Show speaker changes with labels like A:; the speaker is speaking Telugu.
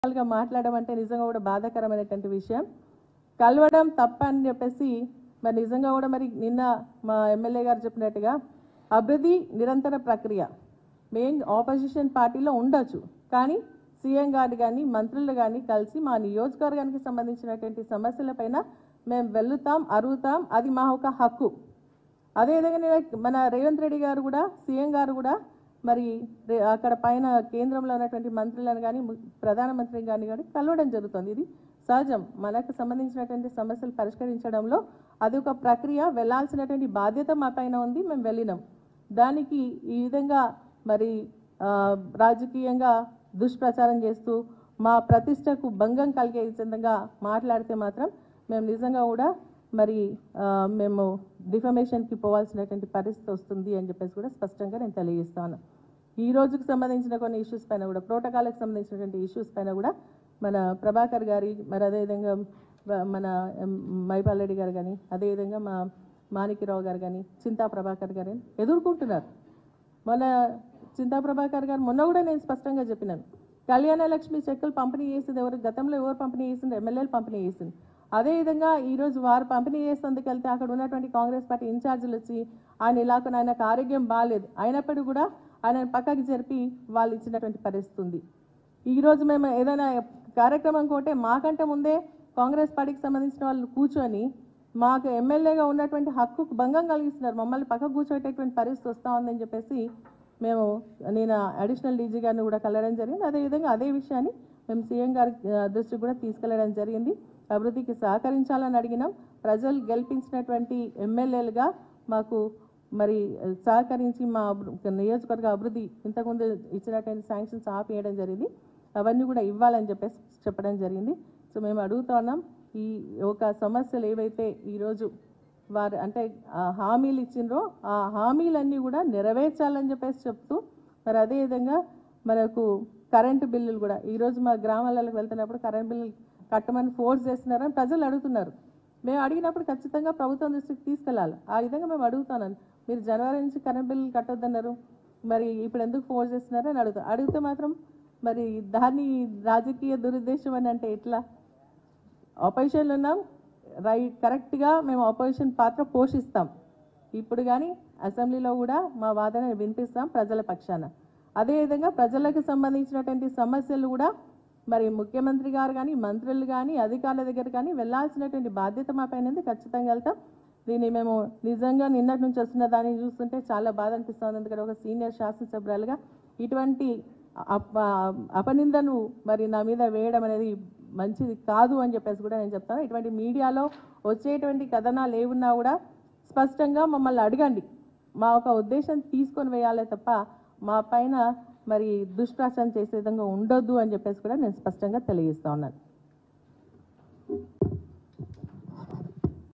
A: గా మాట్లాడడం అంటే నిజంగా కూడా బాధాకరమైనటువంటి విషయం కలవడం తప్ప అని చెప్పేసి మరి నిజంగా కూడా మరి నిన్న మా ఎమ్మెల్యే గారు చెప్పినట్టుగా అభివృద్ధి నిరంతర ప్రక్రియ మెయిన్ ఆపోజిషన్ పార్టీలో ఉండొచ్చు కానీ సీఎం గారు కానీ మంత్రులు కానీ కలిసి మా నియోజకవర్గానికి సంబంధించినటువంటి సమస్యలపైన మేము వెళ్తాం అరుగుతాం అది మా ఒక హక్కు అదేవిధంగా నేను మన రేవంత్ రెడ్డి గారు కూడా సీఎం గారు కూడా మరి రే- అక్కడ పైన కేంద్రంలో ఉన్నటువంటి మంత్రులను కానీ ము- ప్రధానమంత్రిని కానీ కానీ కలవడం జరుగుతుంది ఇది సహజం మనకు సంబంధించినటువంటి సమస్యలు పరిష్కరించడంలో అది ఒక ప్రక్రియ వెళ్ళాల్సినటువంటి బాధ్యత మా పైన ఉంది మేము వెళ్ళినాం దానికి ఈ విధంగా మరి ఆ, రాజకీయంగా దుష్ప్రచారం చేస్తూ మా ప్రతిష్టకు భంగం కలిగే విధంగా మాట్లాడితే మాత్రం మేము నిజంగా కూడా మరి ఆ, మేము డిఫమేషన్కి పోవాల్సినటువంటి పరిస్థితి వస్తుంది అని చెప్పేసి కూడా స్పష్టంగా నేను తెలియజేస్తాను ఈ రోజుకు సంబంధించిన కొన్ని ఇష్యూస్ పైన కూడా ప్రోటోకాల్కి సంబంధించినటువంటి ఇష్యూస్ పైన కూడా మన ప్రభాకర్ గారి మరి అదేవిధంగా వ- మన ఎం, మైపాల్ రెడ్డి గారు కానీ అదేవిధంగా మా మాణిక్యరావు గారు కానీ చింతా ప్రభాకర్ గారు కానీ ఎదుర్కొంటున్నారు మన చింతా ప్రభాకర్ గారు మొన్న కూడా నేను స్పష్టంగా చెప్పినాను కళ్యాణ లక్ష్మి చెక్కులు పంపిణీ చేసింది ఎవరు గతంలో ఎవరు పంపిణీ చేసింది ఎమ్మెల్యేలు పంపిణీ చేసింది అదేవిధంగా ఈరోజు వారు పంపిణీ చేసేందుకు వెళ్తే అక్కడ ఉన్నటువంటి కాంగ్రెస్ పార్టీ ఇన్ఛార్జీలు వచ్చి ఆయన ఇలాక ఆయనకు ఆరోగ్యం బాగాలేదు అయినప్పటికీ కూడా ఆయన పక్కకి జరిపి వాళ్ళు ఇచ్చినటువంటి పరిస్థితి ఉంది ఈరోజు మేము ఏదైనా కార్యక్రమం కోటే మాకంటే ముందే కాంగ్రెస్ పార్టీకి సంబంధించిన వాళ్ళు కూర్చొని మాకు ఎమ్మెల్యేగా ఉన్నటువంటి హక్కుకు భంగం కలిగిస్తున్నారు మమ్మల్ని పక్కకు కూర్చోటటువంటి పరిస్థితి వస్తూ ఉందని చెప్పేసి మేము నేను అడిషనల్ డీజీ గారిని కూడా కలవడం జరిగింది అదేవిధంగా అదే విషయాన్ని మేము సీఎం గారి ఆ, దృష్టికి కూడా తీసుకెళ్లడం జరిగింది అభివృద్ధికి సహకరించాలని అడిగినాం ప్రజలు గెలిపించినటువంటి ఎమ్మెల్యేలుగా మాకు మరి సహకరించి మా అభి- నియోజకవర్గ అభివృద్ధి ఇంతకుముందు ఇచ్చినటువంటి శాంక్షన్స్ ఆపేయడం జరిగింది అవన్నీ కూడా ఇవ్వాలని చెప్పేసి చెప్పడం జరిగింది సో మేము అడుగుతున్నాం ఈ ఒక సమస్యలు ఏవైతే ఈరోజు వారు అంటే ఆ హామీలు ఇచ్చిండ్రో ఆ హామీలన్నీ కూడా నెరవేర్చాలని చెప్పేసి చెప్తూ మరి అదేవిధంగా మనకు కరెంటు బిల్లులు కూడా ఈరోజు మా గ్రామాలకు వెళ్తున్నప్పుడు కరెంట్ బిల్లులు కట్టమని ఫోర్స్ చేస్తున్నారని ప్రజలు అడుగుతున్నారు మేము అడిగినప్పుడు ఖచ్చితంగా ప్రభుత్వం దృష్టికి తీసుకెళ్ళాలి ఆ విధంగా మేము అడుగుతాను మీరు జనవరి నుంచి కరెంట్ బిల్లులు కట్టొద్దన్నారు మరి ఇప్పుడు ఎందుకు ఫోర్స్ చేస్తున్నారు అని అడుగుతాం అడిగితే మాత్రం మరి దాన్ని రాజకీయ దురుద్దేశం అని అంటే ఎట్లా ఆపోజిషన్లో ఉన్నాం రైట్ కరెక్ట్గా మేము ఆపోజిషన్ పాత్ర పోషిస్తాం ఇప్పుడు కానీ అసెంబ్లీలో కూడా మా వాదన వినిపిస్తాం ప్రజల పక్షాన అదేవిధంగా ప్రజలకు సంబంధించినటువంటి సమస్యలు కూడా మరి ముఖ్యమంత్రి గారు కానీ మంత్రులు కానీ అధికారుల దగ్గర కానీ వెళ్ళాల్సినటువంటి బాధ్యత మా పైన ఉంది ఖచ్చితంగా వెళ్తాం దీన్ని మేము నిజంగా నిన్నటి నుంచి వస్తున్న దాన్ని చూస్తుంటే చాలా బాధ అనిపిస్తుంది ఎందుకంటే ఒక సీనియర్ శాసనసభ్యురాలుగా ఇటువంటి అప అపనిందను మరి నా మీద వేయడం అనేది మంచిది కాదు అని చెప్పేసి కూడా నేను చెప్తాను ఇటువంటి మీడియాలో వచ్చేటువంటి కథనాలు ఏమున్నా కూడా స్పష్టంగా మమ్మల్ని అడగండి మా ఒక ఉద్దేశం తీసుకొని వేయాలే తప్ప మా పైన మరి దుష్ప్రచారం చేసే విధంగా ఉండొద్దు అని చెప్పేసి కూడా నేను స్పష్టంగా తెలియజేస్తా ఉన్నాను